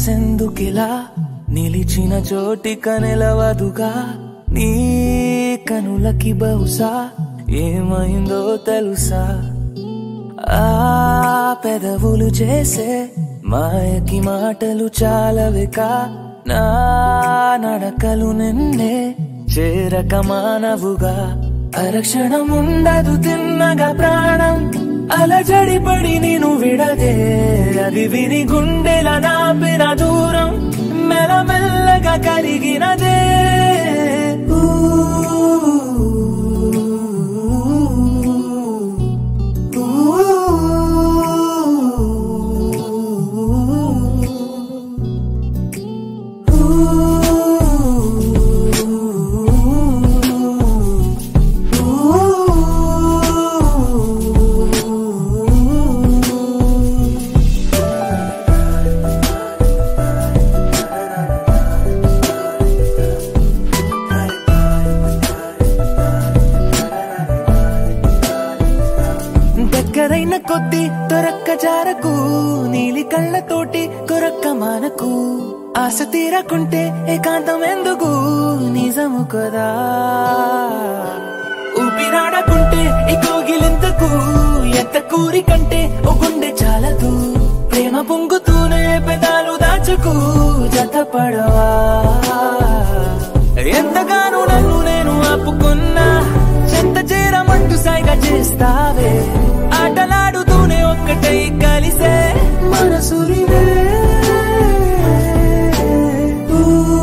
మనసెందుకిలా నిలిచిన చోటిక నిలవదుగా నీ కనులకి బహుశా ఏమైందో తెలుసా ఆ పెదవులు చేసే మాయకి మాటలు చాలవిక నా నడకలు నిన్నే చేరక మానవుగా అరక్షణం ఉండదు తిన్నగా ప్రాణం అలజడి పడి నేను విడదే అది విని గుండెల నాపిన దూరం మెల్లమెల్లగా కరిగినదే ఊ, దగ్గరైన కొద్ది దొరక్క జారకు నీలి కళ్ళతోటి కొరక్క మానకు ఆశ తీరకుంటే ఏకాంతం ఎందుకు నిజము కదా ఊపిరాడకుంటే ఈ కోగిలింతకు ఎంత కూరి కంటే ఓ గుండె చాలదు ప్రేమ పొంగుతూనే పెదాలు దాచుకు జతపడవా ఎంతగానో నన్ను నేను ఆపుకున్నా చెంత చేరమంటూ సైగ చేస్తావే ఆటలాడుతూనే ఒక్కటై కలిసే మనసులివే ఊ,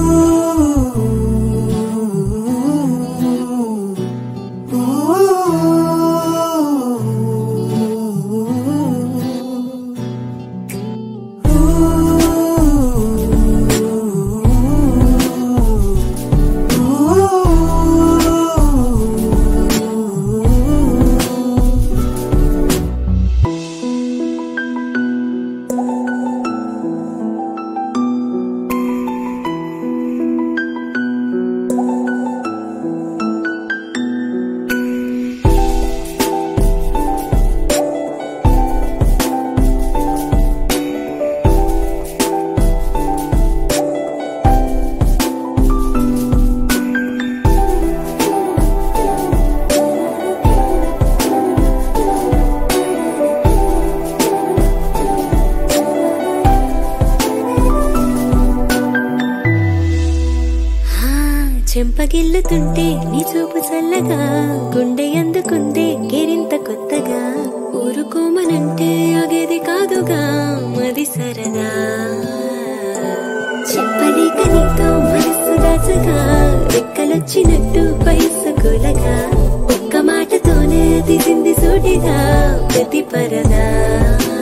ఆ, చెంపగిల్లుతుంటే నీ చూపు చల్లగా గుండె అందుకుందే కేరింత కొత్తగా ఊరుకోమనంటే అగేది కాదుగా మది సరదా చెప్పలేక నీతో మనస్సు దాచగా రెక్కలొచ్చినట్టు వయస్సు కొలగా ఒక్క మాటతోనే తీసింది సూటిగా ప్రతి పరదా